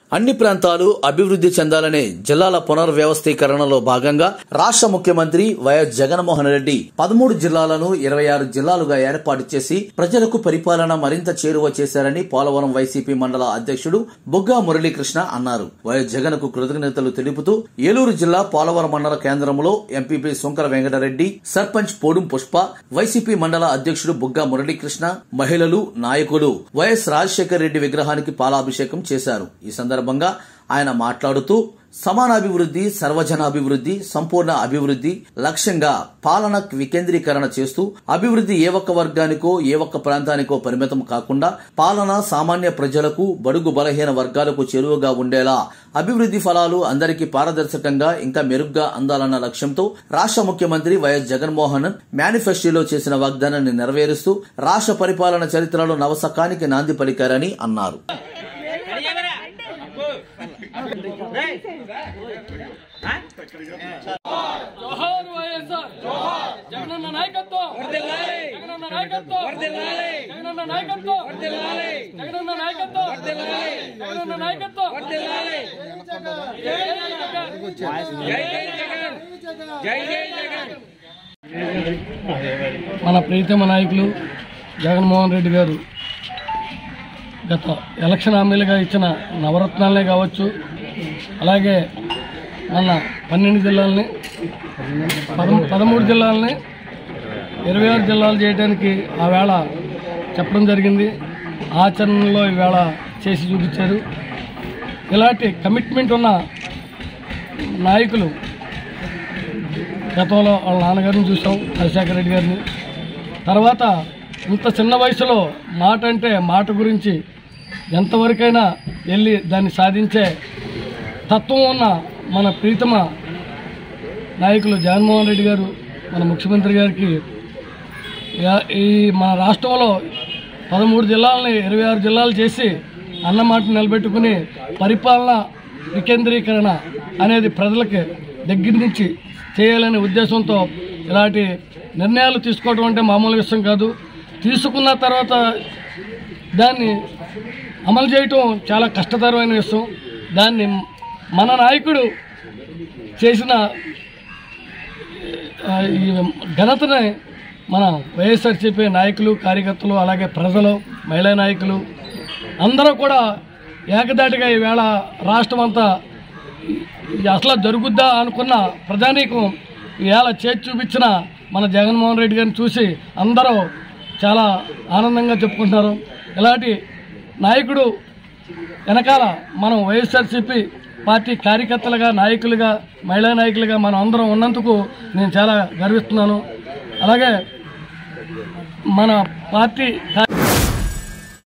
అన్ని ప్రాంతాలు అభివృద్ధి చెందాలనే జిల్లాల పునర్వ్యవస్థీకరణలో భాగంగా రాష్ట్ర ముఖ్యమంత్రి వైఎస్ జగన్మోహన్ రెడ్డి పదమూడు జిల్లాలను ఇరవై ఆరు జిల్లాలుగా ఏర్పాటు చేసి ప్రజలకు పరిపాలన మరింత చేరువ చేశారని పోలవరం వైసీపీ మండల అధ్యక్షుడు బుగ్గా మురళీకృష్ణ అన్నారు వైఎస్ జగన్ కు కృతజ్ఞతలు తెలుపుతూ ఏలూరు జిల్లా పోలవరం మండల కేంద్రంలో ఎంపీపీ శంకర వెంకటరెడ్డి సర్పంచ్ పోడుం పుష్ప వైసీపీ మండల అధ్యక్షుడు బుగ్గా మురళీకృష్ణ మహిళలు నాయకులు వైఎస్ రాజశేఖర్ రెడ్డి విగ్రహానికి పాలాభిషేకం చేశారు ఈ సందర్భంగా ఆయన మాట్లాడుతూ సమానాభివృద్ధి సర్వజనాభివృద్ధి సంపూర్ణ అభివృద్ధి లక్ష్యంగా పాలన వికేంద్రీకరణ చేస్తూ అభివృద్ధి ఏ ఒక్క వర్గానికో ఏ ఒక్క ప్రాంతానికో పరిమితం కాకుండా పాలన సామాన్య ప్రజలకు బడుగు బలహీన వర్గాలకు చేరువగా ఉండేలా అభివృద్ధి ఫలాలు అందరికీ పారదర్శకంగా ఇంకా మెరుగ్గా అందాలన్న లక్ష్యంతో రాష్ట్ర ముఖ్యమంత్రి వైఎస్ జగన్మోహన్ మేనిఫెస్టోలో చేసిన వాగ్దానాన్ని నెరవేరుస్తూ రాష్ట్ర పరిపాలన చరిత్రలో నవశకానికి నాంది పలికారని అన్నారు జోహార్ వైఎస్ఆర్ జగనన్న నాయకత్వం జగనన్న నాయకత్వం జగనన్న నాయకత్వం జగనన్న నాయకత్వం జగనన్న నాయకత్వం జై జగన్ జై జై జగన్ మన ప్రీతమ నాయకులు జగన్మోహన్ రెడ్డి గారు గత ఎలక్షన్ హామీలుగా ఇచ్చిన నవరత్నాలనే కావచ్చు అలాగే మన పన్నెండు జిల్లాలని పదమూ పదమూడు జిల్లాలని ఇరవై ఆరు జిల్లాలు చేయడానికి ఆ వేళ చెప్పడం జరిగింది ఆచరణలో ఈవేళ చేసి చూపించారు ఇలాంటి కమిట్మెంట్ ఉన్న నాయకులు గతంలో వాళ్ళ నాన్నగారిని చూసాం రాజశేఖర రెడ్డి గారిని తర్వాత ఇంత చిన్న వయసులో మాట అంటే మాట గురించి ఎంతవరకైనా వెళ్ళి దాన్ని సాధించే తత్వం ఉన్న మన ప్రీతమ నాయకులు జగన్మోహన్ రెడ్డి గారు మన ముఖ్యమంత్రి గారికి యా- ఈ మన రాష్ట్రంలో పదమూడు జిల్లాలని ఇరవై ఆరు జిల్లాలు చేసి అన్నమాట నిలబెట్టుకుని పరిపాలన వికేంద్రీకరణ అనేది ప్రజలకి దగ్గర నుంచి చేయాలనే ఉద్దేశంతో ఇలాంటి నిర్ణయాలు తీసుకోవడం అంటే మామూలు విషయం కాదు తీసుకున్న తర్వాత దాన్ని అమలు చేయటం చాలా కష్టతరమైన విషయం దాన్ని మన నాయకుడు చేసిన ఆ, ఈ ఘనతని మన వైఎస్ఆర్సీపీ నాయకులు కార్యకర్తలు అలాగే ప్రజలు మహిళా నాయకులు అందరూ కూడా ఏకదాటిగా ఈవేళ రాష్ట్రం అంతా ఇది అసలు జరుగుద్దా అనుకున్న ప్రజానీకం ఈవేళ చేతి చూపించిన మన జగన్మోహన్ రెడ్డి గారిని చూసి అందరూ చాలా ఆనందంగా చెప్పుకుంటున్నారు ఇలాంటి నాయకుడు వెనకాల మనం వైఎస్ఆర్సీపీ పార్టీ కార్యకర్తలుగా నాయకులుగా మహిళా నాయకులుగా మనం అందరం ఉన్నందుకు నేను చాలా గర్విస్తున్నాను అలాగే మన పార్టీ కా-